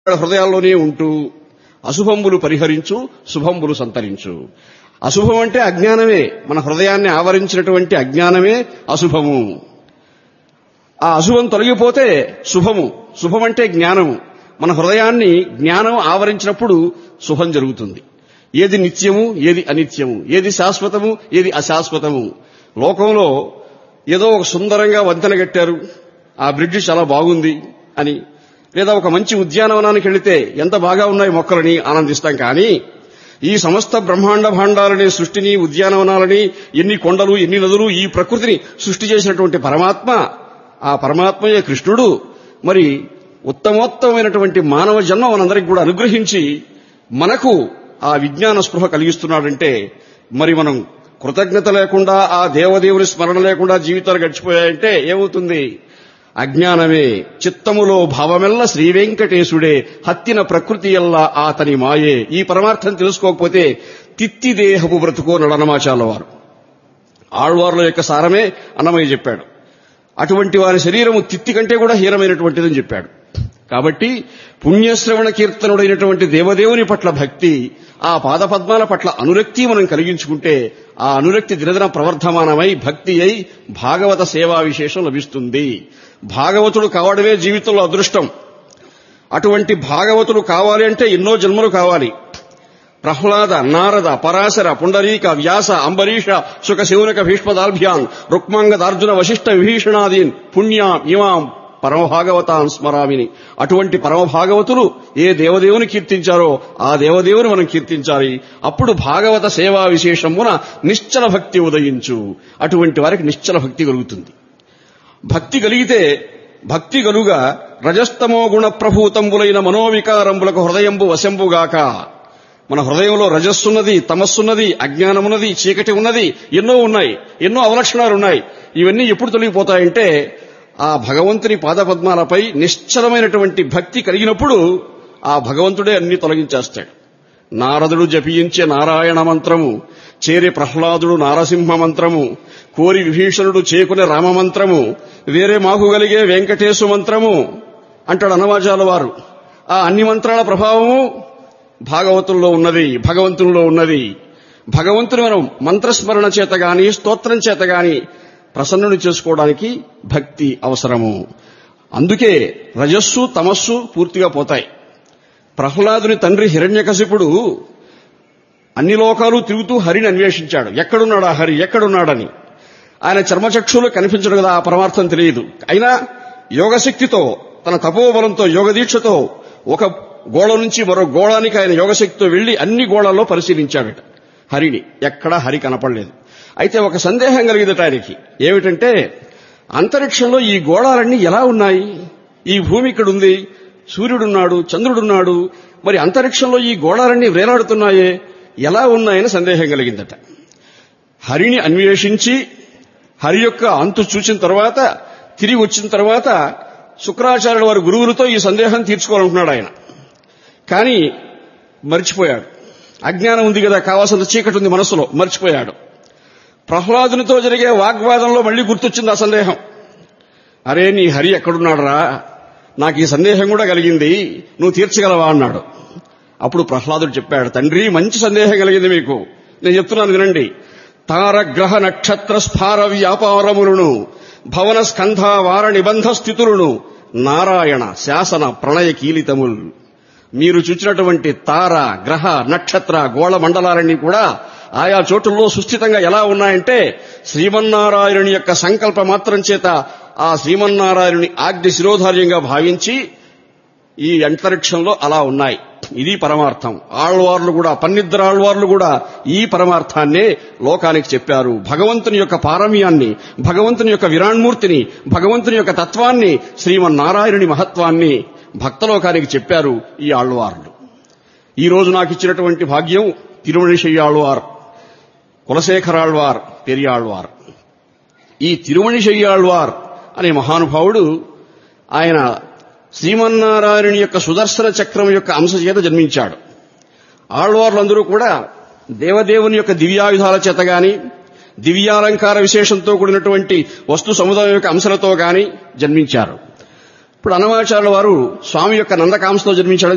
హృదయాల్లోనే ఉంటూ అశుభంబులు పరిహరించు శుభంబులు సంతరించు అశుభం అంటే అజ్ఞానమే మన హృదయాన్ని ఆవరించినటువంటి అజ్ఞానమే అశుభము ఆ అశుభం తొలగిపోతే శుభము శుభం అంటే జ్ఞానము మన హృదయాన్ని జ్ఞానం ఆవరించినప్పుడు శుభం జరుగుతుంది ఏది నిత్యము ఏది అనిత్యము ఏది శాశ్వతము ఏది అశాశ్వతము లోకంలో ఏదో ఒక సుందరంగా వంతెన కట్టారు ఆ బ్రిడ్జి చాలా బాగుంది అని లేదా ఒక మంచి ఉద్యానవనానికి వెళితే ఎంత బాగా ఉన్నాయి మొక్కలని ఆనందిస్తాం కానీ ఈ సమస్త బ్రహ్మాండ భాండాలని సృష్టిని ఉద్యానవనాలని ఎన్ని కొండలు ఎన్ని నదులు ఈ ప్రకృతిని సృష్టి చేసినటువంటి పరమాత్మ ఆ పరమాత్మయే కృష్ణుడు మరి ఉత్తమోత్తమైనటువంటి మానవ జన్మ మనందరికి కూడా అనుగ్రహించి మనకు ఆ విజ్ఞాన స్పృహ కలిగిస్తున్నాడంటే మరి మనం కృతజ్ఞత లేకుండా ఆ దేవదేవుని స్మరణ లేకుండా జీవితాలు గడిచిపోయాయంటే ఏమవుతుంది అజ్ఞానమే చిత్తములో భావమెల్ల శ్రీ వెంకటేశుడే హత్తిన ప్రకృతి ఎల్లా ఆతని మాయే ఈ పరమార్థం తెలుసుకోకపోతే తిత్తి దేహపు బ్రతుకో నడనమాచాల వారు ఆళ్వార్ల యొక్క సారమే అన్నమయ్య చెప్పాడు అటువంటి వారి శరీరము తిత్తి కంటే కూడా హీనమైనటువంటిదని చెప్పాడు కాబట్టి పుణ్యశ్రవణ కీర్తనుడైనటువంటి దేవదేవుని పట్ల భక్తి ఆ పాదపద్మాల పట్ల అనురక్తి మనం కలిగించుకుంటే ఆ అనురక్తి దినదిన ప్రవర్ధమానమై భక్తి అయి భాగవత సేవా విశేషం లభిస్తుంది భాగవతుడు కావడమే జీవితంలో అదృష్టం అటువంటి భాగవతుడు కావాలి అంటే ఎన్నో జన్మలు కావాలి ప్రహ్లాద నారద పరాశర పుండరీక వ్యాస అంబరీష సుఖ శివునక భీష్మదాల్భ్యాన్ రుక్మాంగదార్జున వశిష్ఠ విభీషణాదీన్ పుణ్యాం ఇమాం పరమభాగవతాన్ స్మరామిని అటువంటి పరమభాగవతులు ఏ దేవదేవుని కీర్తించారో ఆ దేవదేవుని మనం కీర్తించాలి అప్పుడు భాగవత సేవా విశేషమున నిశ్చల భక్తి ఉదయించు అటువంటి వారికి నిశ్చల భక్తి కలుగుతుంది భక్తి కలిగితే భక్తి గలుగా రజస్తమో గుణ ప్రభూతంబులైన మనోవికారంబులకు హృదయంబు వశంబుగాక మన హృదయంలో రజస్సున్నది తమస్సున్నది అజ్ఞానమున్నది చీకటి ఉన్నది ఎన్నో ఉన్నాయి ఎన్నో అవలక్షణాలున్నాయి ఇవన్నీ ఎప్పుడు తొలగిపోతాయంటే ఆ భగవంతుని పాదపద్మాలపై నిశ్చలమైనటువంటి భక్తి కలిగినప్పుడు ఆ భగవంతుడే అన్ని తొలగించేస్తాడు నారదుడు జపించే నారాయణ మంత్రము చేరి ప్రహ్లాదుడు నారసింహ మంత్రము కోరి విభీషణుడు చేకునే రామమంత్రము వేరే మాకు కలిగే వెంకటేశు మంత్రము అంటాడు అనవాజాల వారు ఆ అన్ని మంత్రాల ప్రభావము భాగవతుల్లో ఉన్నది భగవంతుల్లో ఉన్నది భగవంతుని మనం మంత్రస్మరణ చేత గాని స్తోత్రం చేత గాని ప్రసన్నుని చేసుకోవడానికి భక్తి అవసరము అందుకే రజస్సు తమస్సు పూర్తిగా పోతాయి ప్రహ్లాదుని తండ్రి హిరణ్యకశిపుడు అన్ని లోకాలు తిరుగుతూ హరిని అన్వేషించాడు ఎక్కడున్నాడా హరి ఎక్కడున్నాడని ఆయన చర్మచక్షులు కనిపించడు కదా ఆ పరమార్థం తెలియదు అయినా యోగశక్తితో తన తపోబలంతో యోగదీక్షతో ఒక గోళ నుంచి మరో గోళానికి ఆయన యోగశక్తితో వెళ్లి అన్ని గోళాల్లో పరిశీలించాడట హరిని ఎక్కడా హరి కనపడలేదు అయితే ఒక సందేహం కలిగిందట ఆయనకి ఏమిటంటే అంతరిక్షంలో ఈ గోళాలన్నీ ఎలా ఉన్నాయి ఈ భూమి ఇక్కడ ఉంది సూర్యుడున్నాడు చంద్రుడున్నాడు మరి అంతరిక్షంలో ఈ గోళాలన్నీ వేలాడుతున్నాయే ఎలా ఉన్నాయని సందేహం కలిగిందట హరిని అన్వేషించి హరి యొక్క అంతు చూసిన తర్వాత తిరిగి వచ్చిన తర్వాత శుక్రాచార్యుల వారి గురువులతో ఈ సందేహం తీర్చుకోవాలనుకున్నాడు ఆయన కానీ మర్చిపోయాడు అజ్ఞానం ఉంది కదా కావాల్సినంత చీకటి ఉంది మనసులో మర్చిపోయాడు ప్రహ్లాదునితో జరిగే వాగ్వాదంలో మళ్లీ గుర్తొచ్చింది ఆ సందేహం అరే నీ హరి ఎక్కడున్నాడరా నాకు ఈ సందేహం కూడా కలిగింది నువ్వు తీర్చగలవా అన్నాడు అప్పుడు ప్రహ్లాదుడు చెప్పాడు తండ్రి మంచి సందేహం కలిగింది మీకు నేను చెప్తున్నాను వినండి తారగ్రహ నక్షత్ర స్ఫార వ్యాపారములను భవన స్కంధ వార నిబంధ స్థితులను నారాయణ శాసన ప్రణయ కీలితముల్ మీరు చూచినటువంటి తార గ్రహ నక్షత్ర గోళ మండలాలన్నీ కూడా ఆయా చోటుల్లో సుస్థితంగా ఎలా ఉన్నాయంటే శ్రీమన్నారాయణుని యొక్క సంకల్ప మాత్రం చేత ఆ శ్రీమన్నారాయణుని ఆజ్ఞ శిరోధార్యంగా భావించి ఈ అంతరిక్షంలో అలా ఉన్నాయి ఇది పరమార్థం ఆళ్వార్లు కూడా పన్నిద్దరు ఆళ్వార్లు కూడా ఈ పరమార్థాన్నే లోకానికి చెప్పారు భగవంతుని యొక్క పారమ్యాన్ని భగవంతుని యొక్క విరాణ్మూర్తిని భగవంతుని యొక్క తత్వాన్ని శ్రీమన్నారాయణుని మహత్వాన్ని భక్తలోకానికి చెప్పారు ఈ ఆళ్వార్లు ఈ రోజు నాకు ఇచ్చినటువంటి భాగ్యం తిరుమణిశయ్య ఆళ్వార్ కులశేఖరాళ్వార్ పెరియాళ్వార్ ఈ తిరుమణిశయ్యాళ్వార్ అనే మహానుభావుడు ఆయన శ్రీమన్నారాయణుని యొక్క సుదర్శన చక్రం యొక్క అంశ చేత జన్మించాడు ఆళ్వార్లందరూ కూడా దేవదేవుని యొక్క దివ్యాయుధాల చేత గాని దివ్యాలంకార విశేషంతో కూడినటువంటి వస్తు సముదాయం యొక్క అంశాలతో గాని జన్మించారు ఇప్పుడు అనవాచార్యుల వారు స్వామి యొక్క నందకాంశతో జన్మించాడు